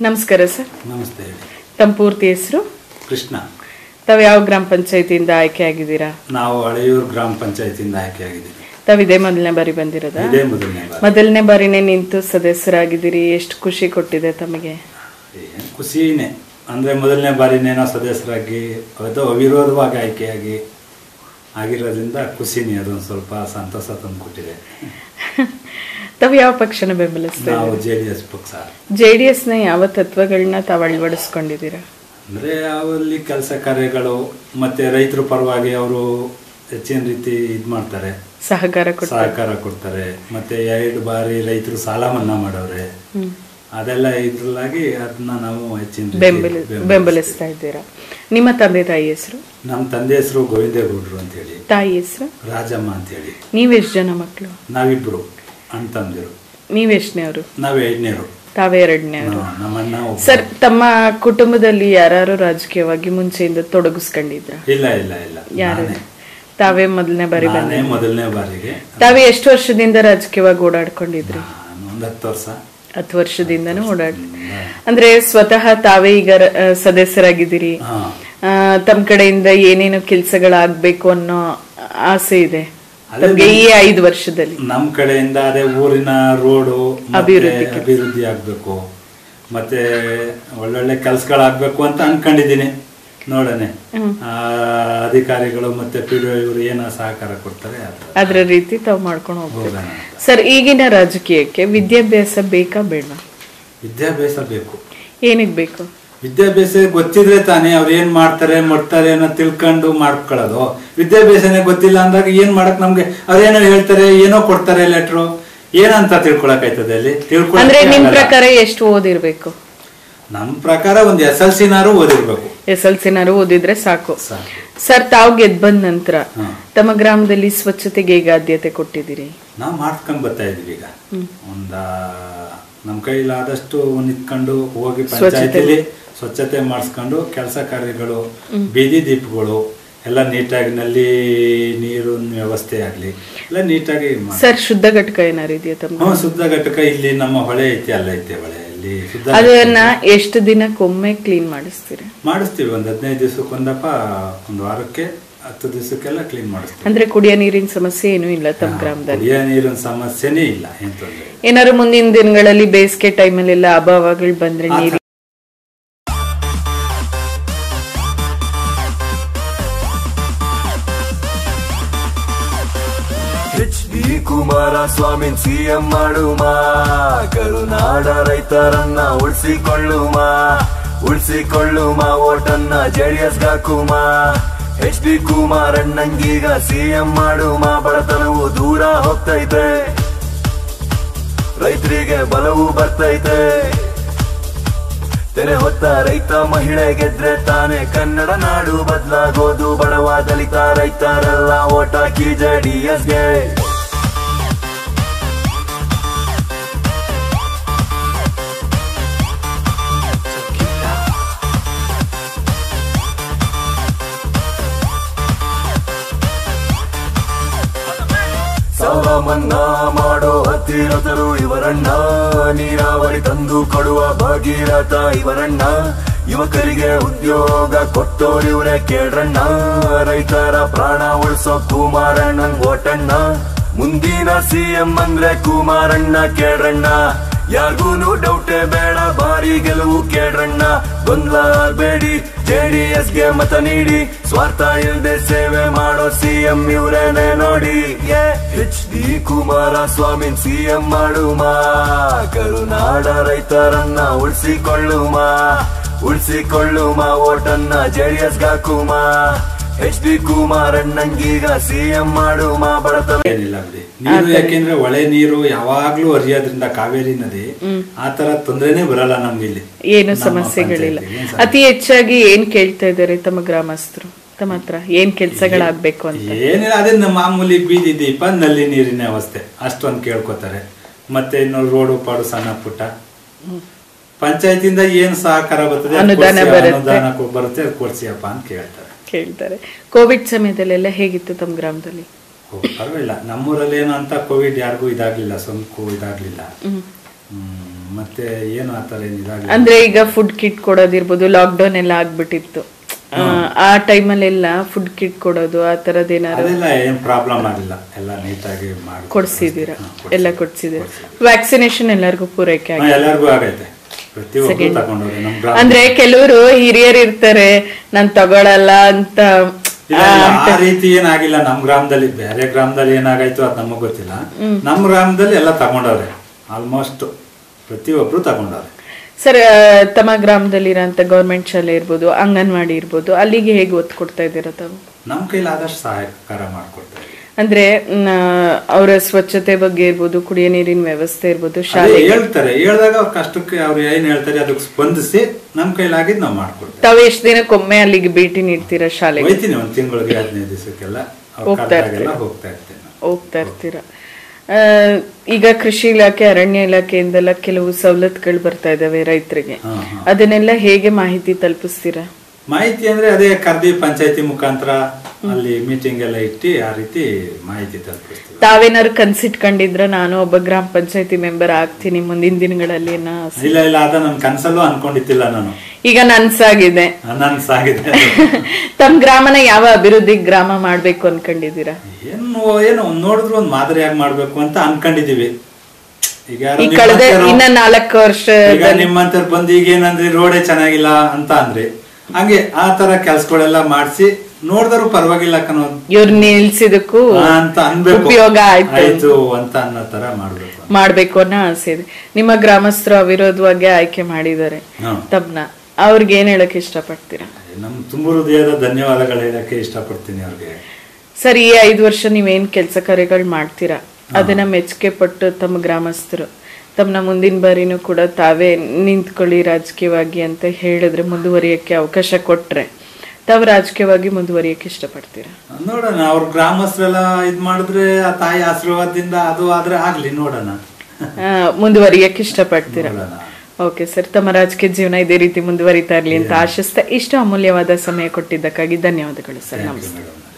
ನಮಸ್ಕಾರ ಸರ್ ನಮಸ್ತೆ ಹೇಳಿ ತಮ್ಮ ಪೂರ್ತಿ ಹೆಸರು ಕೃಷ್ಣ ತಾವು ಯಾವ ಗ್ರಾಮ ಪಂಚಾಯತಿಯಿಂದ ಆಯ್ಕೆ ಆಗಿದ್ದೀರಾ ನಾವು ಹಳೆಯೂರು ಗ್ರಾಮ ಪಂಚಾಯತಿಯಿಂದ ಆಯ್ಕೆಯಾಗಿದ್ದೀವಿ ತಾವು ಇದೇ ಮೊದಲನೇ ಬಾರಿ ಬಂದಿರೋದಾ ಇದೇ ಮೊದಲನೇ ಬಾರಿ ಮೊದಲನೇ ಬಾರಿನೇ ನಿಂತು ಸದಸ್ಯರಾಗಿದ್ದೀರಿ ಎಷ್ಟು ಖುಷಿ ಕೊಟ್ಟಿದೆ ತಮಗೆ ಏನ್ ಖುಷಿನೇ ಅಂದ್ರೆ ಮೊದಲನೇ ಬಾರಿನೇ ನಾವು ಸದಸ್ಯರಾಗಿ ಅದು ಅವಿರೋಧವಾಗಿ ಆಯ್ಕೆಯಾಗಿ ಆಗಿರೋದ್ರಿಂದ ಖುಷಿನೇ ಅದೊಂದು ಸ್ವಲ್ಪ ಸಂತೋಷ ತಂದು ಕೊಟ್ಟಿದೆ ತಾವು ಯಾವ ಪಕ್ಷನ ಬೆಂಬಲಿಸ್ತಾ ನಾವು ಜೆ ಡಿ ಎಸ್ ಪಕ್ಷ ಜೆ ಡಿ ಎಸ್ನ ಯಾವ ತತ್ವಗಳನ್ನ ತಾವು ಅಳವಡಿಸ್ಕೊಂಡಿದ್ದೀರಾ ಅಂದ್ರೆ ಅವಲ್ಲಿ ಕೆಲಸ ಕಾರ್ಯಗಳು ಮತ್ತೆ ರೈತರ ಪರವಾಗಿ ಅವರು ಹೆಚ್ಚಿನ ರೀತಿ ಇದು ಮಾಡ್ತಾರೆ ಸಹಕಾರ ಕೊಟ್ಟು ಸಹಕಾರ ಕೊಡ್ತಾರೆ ಮತ್ತೆ ಎರಡು ಬಾರಿ ರೈತರು ಸಾಲ ಮನ್ನಾ ಮಾಡವ್ರೆ ಹ್ಮ್. ಅದೆಲ್ಲ ಇದ್ರಲ್ಲಾಗಿ ಅದನ್ನ ನಾವು ಹೆಚ್ಚಿನ ರೀತಿ ಬೆಂಬಲಿ ಬೆಂಬಲಿಸ್ತೀವಿ. ಬೆಂಬಲಿಸ್ತಾ ಇದ್ದೀರಾ ನಿಮ್ಮ ತಂದೆ ತಾಯಿ ಹೆಸರು ನಮ್ಮ ತಂದೆ ಹೆಸರು ಗೋವಿಂದೇಗೌಡರು ಅಂತ ಹೇಳಿ ತಾಯಿ ಹೆಸರು ರಾಜಮ್ಮ ಅಂತ ಹೇಳಿ ನೀವೆಷ್ಟು ಜನ ಮಕ್ಕಳು ನಾವಿಬ್ರು ಅಣ್ಣ ತಮ್ಮದಿರು ನೀವೆಷ್ಟನೇವರು ನಾವ್ ಎರಡನೇರು ತಾವೇ ಎರಡನೇವರು ನಮ್ಮಣ್ಣ ಒಬ್ಬ. ಸರ್ ತಮ್ಮ ಕುಟುಂಬದಲ್ಲಿ ಯಾರು ರಾಜಕೀಯವಾಗಿ ಮುಂಚೆಯಿಂದ ತೊಡಗಿಸ್ಕೊಂಡಿದ್ರ ಇಲ್ಲ ಇಲ್ಲ ಇಲ್ಲ ಯಾರು ನಾನೇ. ತಾವೇ ಮೊದಲನೇ ಬಾರಿ ಬಂದ ನಾನೇ ಮೊದಲನೇ ಬಾರಿಗೆ ತಾವೇ ಎಷ್ಟು ವರ್ಷದಿಂದ ರಾಜಕೀಯವಾಗಿ ಓಡಾಡ್ಕೊಂಡಿದ್ರಿ ನಾನು ಒಂದು ಹತ್ತು ವರ್ಷ ಹತ್ತು ವರ್ಷದಿಂದನೂ ಓಡಾಡ್ ಅಂದ್ರೆ ಸ್ವತಃ ತಾವೇ ಈಗ ರ- ಆ, ಸದಸ್ಯರಾಗಿದ್ದೀರಿ ಹಾ ಆ, ತಮ್ಮ ಕಡೆಯಿಂದ ಏನೇನು ಕೆಲಸಗಳಾಗ್ಬೇಕು ಅನ್ನೋ ಆಸೆ ಇದೆ ಅದೇ ತಮ್ಗೆ ಈ ಐದು ವರ್ಷದಲ್ಲಿ ನಮ್ ಕಡೆಯಿಂದ ಅದೇ ಊರಿನ ರೋಡು ಮತ್ತೆ ಅಭಿವೃದ್ಧಿ ಕೆಲ್ಸ. ಅಭಿವೃದ್ಧಿ ಆಗ್ಬೇಕು ಮತ್ತೆ ಒಳ್ಳೊಳ್ಳೆ ಕೆಲ್ಸಗಳಾಗ್ಬೇಕು ಅಂತ ಅನ್ಕೊಂಡಿದೀನಿ ನೋಡನೆ ಆ, ಅಧಿಕಾರಿಗಳು ಮತ್ತೆ ಪಿ ಡಿ ಇವರು ಏನ ಸಹಕಾರ ಕೊಡ್ತಾರೆ ಅದು ಅದ್ರ ರೀತಿ ತಾವು ಮಾಡ್ಕೊಂಡು ಹೋಗ್ತೀವಿ ಹೋಗೋಣ ಅಂತ. ಸರ್ ಈಗಿನ ರಾಜಕೀಯಕ್ಕೆ ವಿದ್ಯಾಭ್ಯಾಸ ಬೇಕಾ ಬೇಡ ವಿದ್ಯಾಭ್ಯಾಸ ಬೇಕು ಏನಿಗ್ ಬೇಕು ವಿದ್ಯಾಭ್ಯಾಸ ಗೊತ್ತಿದ್ರೆ ತಾನೇ ಅವ್ರು ಏನ್ ಮಾಡ್ತಾರೆ ಮಾಡ್ತಾರೆ ಅನ್ನೋ ತಿಳ್ಕೊಂಡು ಮಾಡ್ಕೊಳ್ಳೋದು ವಿದ್ಯಾಭ್ಯಾಸನೇ ಗೊತ್ತಿಲ್ಲ ಅಂದಾಗ ಏನ್ ಮಾಡಕ್ ನಮ್ಗೆ ಅವ್ರೇನೋ ಹೇಳ್ತಾರೆ ಏನೋ ಕೊಡ್ತಾರೆ ಲೆಟ್ರು ಏನಂತ ತಿಳ್ಕೊಳಕ್ ಆಯ್ತದೆ ಅಲ್ಲಿ ಅಂದ್ರೆ ನಿಮ್ ತಿಳ್ಕೊಳಕ್ ಪ್ರಕಾರ ಎಷ್ಟು ಓದಿರ್ಬೇಕು ನಮ್ ಪ್ರಕಾರ ಒಂದ್ ಎಸ್ ಎಲ್ ಸಿನಾರು ಓದಿರ್ಬೇಕು ಎಸ್ ಎಲ್ ಸಿನಾರು ಓದಿದ್ರೆ ಸಾಕು ಸಾಕು ಸರ್ ತಾವು ಗೆದ್ ಬಂದ ನಂತರ ಹ್ಮ್. ತಮ್ಮ ಗ್ರಾಮದಲ್ಲಿ ಸ್ವಚ್ಛತೆಗೆ ಹೇಗೆ ಆದ್ಯತೆ ಕೊಟ್ಟಿದ್ದೀರಿ ನಾವ್ ಮಾಡ್ಕೊಂಡ್ ಬರ್ತಾ ಇದೀವಿ ಈಗ ಒಂದ ನಮ್ ಕೈಲಾದಷ್ಟು ನಿಂತ್ಕೊಂಡು ಹೋಗಿ ಪಂಚಾಯತಿಲಿ ಸ್ವಚ್ಛತೆ ಮಾಡಿಸ್ಕೊಂಡು ಕೆಲಸ ಕಾರ್ಯಗಳು ಬೀದಿ ದೀಪಗಳು ಎಲ್ಲ ನೀಟಾಗಿ ನಲ್ಲಿ ನೀರು ವ್ಯವಸ್ಥೆ ಆಗ್ಲಿ ಎಲ್ಲ ನೀಟಾಗಿ ಮಾಡ್- ಸರ್ ಶುದ್ಧ ಘಟಕ ಏನಾರು ಇದೆಯಾ ತಮ್ಮ ಹ್ಮ್, ಶುದ್ಧ ಘಟಕ ಇಲ್ಲಿ ನಮ್ಮ ಹೊಳೆ ಐತಿ ಅಲ್ಲ ಐತೆ ಹೊಳೆ ಇಲ್ಲಿ ಶುದ್ಧ ಅದನ್ನ ಎಷ್ಟು ದಿನಕ್ಕೊಮ್ಮೆ ಕ್ಲೀನ್ ಮಾಡಿಸ್ತೀರಿ ಮಾಡಿಸ್ತೀವಿ ಒಂದ್ ಹದಿನೈದು ದಿವಸಕ್ಕೊಂದಪ್ಪ ಒಂದ್ ವಾರಕ್ಕೆ ಹತ್ತು ದಿವಸಕ್ಕೆಲ್ಲ ಕ್ಲೀನ್ ಮಾಡಿಸ್ತೀವಿ ಅಂದ್ರೆ ಕುಡಿಯೋ ನೀರಿನ ಸಮಸ್ಯೆ ಏನೂ ಇಲ್ಲ ತಮ್ಮ ಗ್ರಾಮದಲ್ಲಿ ಕುಡಿಯೋ ನೀರಿನ ಸಮಸ್ಯೆನೇ ಇಲ್ಲ ಏನ್ ತೊಂದ್ರೆ ಇಲ್ಲ. ಏನಾದ್ರು ಮುಂದಿನ ದಿನಗಳಲ್ಲಿ ಬೇಸಿಗೆ ಟೈಮಲ್ಲೆಲ್ಲ ಅಭಾವಗಳು ಬಂದ್ರೆ ನೀರು ಎಚ್ ಡಿ ಕುಮಾರಸ್ವಾಮಿ ಸಿಎಂ ಮಾಡುಮ ಕರುನಾಡ ರೈತರನ್ನ ಉಳಿಸಿಕೊಳ್ಳುಮ ಉಳಿಸಿಕೊಳ್ಳುಮ ಓಟನ್ನ ಜೆಡಿಎಸ್ ಹಾಕುಮ ಎಚ್ ಡಿ ಕುಮಾರಣ್ಣಂಗೀಗ ಸಿಎಂ ಮಾಡುಮ ಬಡತನವು ದೂರ ಹೋಗ್ತೈತೆ ರೈತರಿಗೆ ಬಲವು ಬರ್ತೈತೆ ತೆರೆ ಹೊತ್ತ ರೈತ ಮಹಿಳೆ ಗೆದ್ರೆ ತಾನೇ ಕನ್ನಡ ನಾಡು ಬದಲಾಗೋದು ಬಡವ ದಲಿತ ರೈತರೆಲ್ಲ ಓಟ್ ಹಾಕಿ ಜೆಡಿಎಸ್ಗೆ ಸಾಲ ಮನ್ನಾ ಮಾಡೋ ಹತ್ತಿರತರು ಇವರಣ್ಣ ನೀರಾವರಿ ತಂದು ಕೊಡುವ ಭಾಗೀರಥ ಇವರಣ್ಣ ಯುವಕರಿಗೆ ಉದ್ಯೋಗ ಕೊಟ್ಟೋರಿವ್ರೆ ಕೇಳ್ರಣ್ಣ ರೈತರ ಪ್ರಾಣ ಉಳಿಸೋ ಕುಮಾರಣ್ಣನ್ ಓಟಣ್ಣ ಮುಂದಿನ ಸಿಎಂ ಅಂದ್ರೆ ಕುಮಾರಣ್ಣ ಕೇಳ್ರಣ್ಣ ಯಾರಿಗೂನು ಡೌಟೇ ಬೇಡ ಬಾರಿ ಗೆಲುವು ಕೇಳ್ರಣ್ಣ ಗೊಂದಲ ಬೇಡಿ ಜೆಡಿಎಸ್ ಗೆ ಮತ ನೀಡಿ ಸ್ವಾರ್ಥ ಇಲ್ದೆ ಸೇವೆ ಮಾಡೋ ಸಿಎಂ ಇವ್ರೇನೆ ನೋಡಿ ಎಚ್ ಡಿ ಕುಮಾರಸ್ವಾಮಿ ಸಿಎಂ ಮಾಡುಮ ಕರುನಾಡ ರೈತರನ್ನ ಉಳಿಸಿಕೊಳ್ಳುಮ ಉಳಿಸಿಕೊಳ್ಳುಮ ಓಟನ್ನ ಜೆಡಿಎಸ್ ಹಾಕುಮ ಎಚ್ ಡಿ ಕುಮಾರಣ್ಣಂಗೀಗ ಸಿಎಂ ಮಾಡುಮ ಬಡತನ ಏನಿಲ್ಲ ಬಿಡಿ ನೀರು ಯಾಕೆಂದ್ರೆ ಹೊಳೆ ನೀರು ಯಾವಾಗ್ಲೂ ಹರಿಯೋದ್ರಿಂದ ಕಾವೇರಿ ನದಿ ಆ ತರ ತೊಂದ್ರೆನೇ ಬರಲ್ಲ ನಮ್ಗೆ ಇಲ್ಲಿ ಏನು ನಮ್ಮ ಸಮಸ್ಯೆಗಳಿಲ್ಲ ಪಂಚಾಯ್ತಿಗೆ ಏನ್ ಸಮಸ್ಯೆ? ಅತಿ ಹೆಚ್ಚಾಗಿ ಏನ್ ಕೇಳ್ತಾ ಇದ್ದಾರೆ ತಮ್ಮ ಗ್ರಾಮಸ್ಥರು ತಮ್ಮ ಹತ್ರ ಏನ್ ಕೆಲ್ಸಗಳಾಗ್ಬೇಕು ಅಂತ ಏನಿಲ್ಲ ಅದೇ ನಮ್ಮ ಮಾಮೂಲಿ ಬೀದಿ ದೀಪ ನಲ್ಲಿ ನೀರಿನ ವ್ಯವಸ್ಥೆ ಅಷ್ಟೊಂದು ಕೇಳ್ಕೊತಾರೆ ಮತ್ತೆ ಇನ್ನು ರೋಡು ಪಾಡು ಸಣ್ಣ ಪುಟ್ಟ ಪಂಚಾಯತಿಂದ ಏನ್ ಸಹಕಾರ ಬರ್ತದೆ ಅದ್ ಅನುದಾನ ಕೊಡ್ಸಿ, ಬರುತ್ತೆ. ಅನುದಾನ ಕೊ- ಬರುತ್ತೆ ಅದು ಕೊಡ್ಸಿಯಪ್ಪ ಅಂತ ಕೇಳ್ತಾರೆ ಕೇಳ್ತಾರೆ ಕೋವಿಡ್ ಸಮಯದಲ್ಲೆಲ್ಲ ಹೇಗಿತ್ತು ತಮ್ಮ ಗ್ರಾಮದಲ್ಲಿ ಓ, ಪರವಾಗಿಲ್ಲ ನಮ್ಮೂರಲ್ಲಿ ಏನು ಅಂತ ಕೋವಿಡ್ ಯಾರಿಗೂ ಇದಾಗ್ಲಿಲ್ಲ ಸೋಂಕು ಇದಾಗ್ಲಿಲ್ಲ ಹ್ಮ್ ಮತ್ತೆ ಏನು ಆ ಥರ ಏನಿದಾಗಲಿ ಅಂದ್ರೆ ಈಗ ಫುಡ್ ಕಿಟ್ ಕೊಡೋದಿರ್ಬೋದು ಲಾಕ್ಡೌನ್ ಎಲ್ಲ ಆಗ್ಬಿಟ್ಟಿತ್ತು ಆ, ಆ ಟೈಮಲ್ಲೆಲ್ಲ ಫುಡ್ ಕಿಟ್ ಕೊಡೋದು ಆ ತರದ್ ಏನಾರು ಅದೆಲ್ಲ ಏನು ಪ್ರಾಬ್ಲಮ್ ಆಗಿಲ್ಲ ಎಲ್ಲ ನೀಟಾಗಿ ಮಾಡಿ ಕೊಡ್ಸಿದೀರಾ ಹಾ, ಎಲ್ಲ ಕೊಡ್ಸಿದೀರಾ ವ್ಯಾಕ್ಸಿನೇಷನ್ ಎಲ್ಲರಿಗೂ ಪೂರೈಕೆ ಆಗಿದೆ ಹಾ, ಎಲ್ಲರಿಗೂ ಆಗೈತೆ ಪ್ರತಿಯೊಬ್ಬರು ತಗೊಂಡವ್ರೆ ನಮ್ ಗ್ರಾಮ ಅಂದ್ರೆ ಕೆಲವರು ಹಿರಿಯರು ಇರ್ತಾರೆ ನಾನ್ ತಗೊಳಲ್ಲ ಅಂತ ಇಲ್ಲ, ಇಲ್ಲ, ಆ ರೀತಿ ಏನಾಗಿಲ್ಲ ನಮ್ ಗ್ರಾಮದಲ್ಲಿ ಬೇರೆ ಗ್ರಾಮದಲ್ಲಿ ಏನಾಗಾಯ್ತು ಅದ್ ನಮಗ್ ಗೊತ್ತಿಲ್ಲ ನಮ್ ಗ್ರಾಮದಲ್ಲಿ ಎಲ್ಲ ತಗೊಂಡವ್ರೆ ಆಲ್ಮೋಸ್ಟ್ ಪ್ರತಿಯೊಬ್ರು ತಗೊಂಡವ್ರೆ ಸರ್ ಆ, ತಮ್ಮ ಗ್ರಾಮದಲ್ಲಿರೋಂಥ ಗೌರ್ಮೆಂಟ್ ಶಾಲೆ ಇರ್ಬೋದು ಅಂಗನವಾಡಿ ಇರ್ಬೋದು ಅಲ್ಲಿಗೆ ಹೇಗೆ ಒತ್ತು ಕೊಡ್ತಾ ಇದ್ದೀರಾ ತಾವು ನಮ್ ಕೈಲಾದಷ್ಟು ಸಹಾಯಕಾರ ಮಾಡ್ಕೊಡ್ತಾರೆ ಅಂದ್ರೆ ಅವರ ಸ್ವಚ್ಛತೆ ಬಗ್ಗೆ ಇರ್ಬೋದು ಕುಡಿಯೋ ನೀರಿನ ವ್ಯವಸ್ಥೆ ಇರ್ಬೋದು ಅದೇ ಶಾಲೆ ಹೇಳ್ತಾರೆ ಹೇಳ್ದಾಗ ಅವ್ರ ಕಷ್ಟಕ್ಕೆ ಅವ್ರು ಏನ್ ಹೇಳ್ತಾರೆ ಅದಕ್ಕೆ ಸ್ಪಂದಿಸಿ ನಮ್ ಕೈಲಾಗಿದ್ ನಾವ್ ಮಾಡ್ಕೊಡ್ತೇವೆ ತಾವು ಎಷ್ಟು ದಿನಕ್ಕೊಮ್ಮೆ ಅಲ್ಲಿಗೆ ಭೇಟಿ ನೀಡ್ತೀರಾ ಶಾಲೆಗೆ ಹೋಯ್ತೀನಿ ಒಂದ್ ತಿಂಗಳಿಗೆ ಹದಿನೈದು ದಿವಸಕ್ಕೆಲ್ಲ ಅವ್ರ ಹೋಗ್ತಾ ಕರ್ದಾಗೆಲ್ಲ ಹೋಗ್ತಾ ಇರ್ತೇನೆ ನಾನು. ಹೋಗ್ತಾ ಇರ್ತೀರಾ ಆ, ಈಗ ಕೃಷಿ ಇಲಾಖೆ ಅರಣ್ಯ ಇಲಾಖೆಯಿಂದೆಲ್ಲ ಕೆಲವು ಸವಲತ್ತುಗಳು ಬರ್ತಾ ಇದಾವೆ ರೈತರಿಗೆ ಹಾ, ಹಾ. ಅದನ್ನೆಲ್ಲ ಹೇಗೆ ಮಾಹಿತಿ ತಲುಪಿಸ್ತೀರಾ ಮಾಹಿತಿ ಅಂದ್ರೆ ಅದೇ ಕರ್ದಿ ಪಂಚಾಯತಿ ಮುಖಾಂತರ ಅಲ್ಲಿ ಮೀಟಿಂಗ್ ಎಲ್ಲ ಇಟ್ಟು ಆ ರೀತಿ ಮಾಹಿತಿ ತಲುಪಿಸ್ತೀವಿ ತಾವೇನಾದ್ರು ಕನ್ಸಿಟ್ಕೊಂಡಿದ್ರ ನಾನು ಒಬ್ಬ ಗ್ರಾಮ ಪಂಚಾಯತಿ ಮೆಂಬರ್ ಆಗ್ತೀನಿ ಮುಂದಿನ ದಿನಗಳಲ್ಲಿ ಅನ್ನೋ ಆಸೆ. ಇಲ್ಲ ಇಲ್ಲ ಅದ ನನ್ ಕನ್ಸಲ್ಲೂ ಅನ್ಕೊಂಡಿದ್ದಿಲ್ಲ ನಾನು ಈಗ ನನ್ಸಾಗಿದೆ ನನ್ ಸಾಗಿದೆ ತಮ್ಮ ಗ್ರಾಮನ ಯಾವ ಅಭಿವೃದ್ಧಿ ಗ್ರಾಮ ಮಾಡ್ಬೇಕು ಅನ್ಕೊಂಡಿದ್ದೀರಾ ಏನು ಏನು ಒಂದ್ ನೋಡಿದ್ರು ಒಂದ್ ಮಾದರಿಯಾಗಿ ಮಾಡ್ಬೇಕು ಅಂತ ಅನ್ಕೊಂಡಿದೀವಿ ಈಗ ಯಾರೋ ಈ ಕಳೆದ ನಿಮ್ಮಂತವ್ರು- ಇನ್ನ ನಾಲ್ಕು ವರ್ಷ ಈಗ ನಿಮ್ಮಂತವ್ರು ಬಂದು ಈಗ ಏನಂದ್ರಿ ರೋಡೇ ಚೆನ್ನಾಗಿಲ್ಲ ಅಂತ ಅಂದ್ರಿ ಹಂಗೆ ಆ ತರ ಕೆಲ್ಸಗಳೆಲ್ಲ ಮಾಡಿಸಿ ನೋಡಿದ್ರು ಪರವಾಗಿಲ್ಲ ಕಣೋ ಇವ್ರು ನಿಲ್ಸಿದಕ್ಕೂ ಅಂತ ಅನ್ಬೇಕು ಉಪಯೋಗ ಆಯ್ತು ಆಯ್ತು ಅಂತ ಅನ್ನೋ ತರ ಮಾಡ್ಬೇಕು ಮಾಡ್ಬೇಕು ಅನ್ನೋ ಆಸೆ ಇದೆ ನಿಮ್ಮ ಗ್ರಾಮಸ್ಥರು ಅವಿರೋಧವಾಗಿ ಆಯ್ಕೆ ಮಾಡಿದ್ದಾರೆ ಹ್ಮ್. ತಮ್ನ ಅವ್ರಿಗೆ ಏನ್ ಹೇಳಕ್ ಇಷ್ಟಪಡ್ತೀರಾ ನಮ್ ತುಂಬು ಹೃದಯದ ಧನ್ಯವಾದಗಳು ಹೇಳಕ್ಕೆ ಇಷ್ಟಪಡ್ತೀನಿ ಅವ್ರಿಗೆ ಸರ್ ಈ ಐದು ವರ್ಷ ನೀವೇನ್ ಕೆಲಸ ಕಾರ್ಯಗಳು ಮಾಡ್ತೀರಾ ಅದನ್ನ ಮೆಚ್ಚುಗೆ ಪಟ್ಟು ತಮ್ಮ ಗ್ರಾಮಸ್ಥರು ತಮ್ಮನ್ನ ಮುಂದಿನ ಬಾರಿನೂ ಕೂಡ ತಾವೇ ನಿಂತ್ಕೊಳ್ಳಿ ರಾಜಕೀಯವಾಗಿ ಅಂತ ಹೇಳಿದ್ರೆ ಮುಂದುವರಿಯಕ್ಕೆ ಅವಕಾಶ ಕೊಟ್ರೆ ತಾವು ರಾಜಕೀಯವಾಗಿ ಮುಂದುವರಿಯಕ್ಕೆ ಇಷ್ಟಪಡ್ತೀರಾ ನೋಡೋಣ ಅವ್ರ ಗ್ರಾಮಸ್ಥರೆಲ್ಲ ಇದ್ ಮಾಡಿದ್ರೆ ಆ ತಾಯಿ ಆಶೀರ್ವಾದದಿಂದ ಅದು ಆದ್ರೆ ಆಗ್ಲಿ ನೋಡೋಣ ಆ, ಮುಂದುವರಿಯಕ್ಕೆ ಇಷ್ಟಪಡ್ತೀರಾ ನೋಡೋಣ ಓಕೆ ಸರ್ ತಮ್ಮ ರಾಜಕೀಯ ಜೀವನ ಇದೇ ರೀತಿ ಮುಂದುವರಿತಾ ಇರಲಿ ಅಂತ ಆಶಿಸ್ತಾ ಇಷ್ಟು ಅಮೂಲ್ಯವಾದ ಸಮಯ ಕೊಟ್ಟಿದ್ದಕ್ಕಾಗಿ ಧನ್ಯವಾದಗಳು ಸರ್ ಥ್ಯಾಂಕ್ ಯು ನಮಸ್ತೆ ಮೇಡಮ್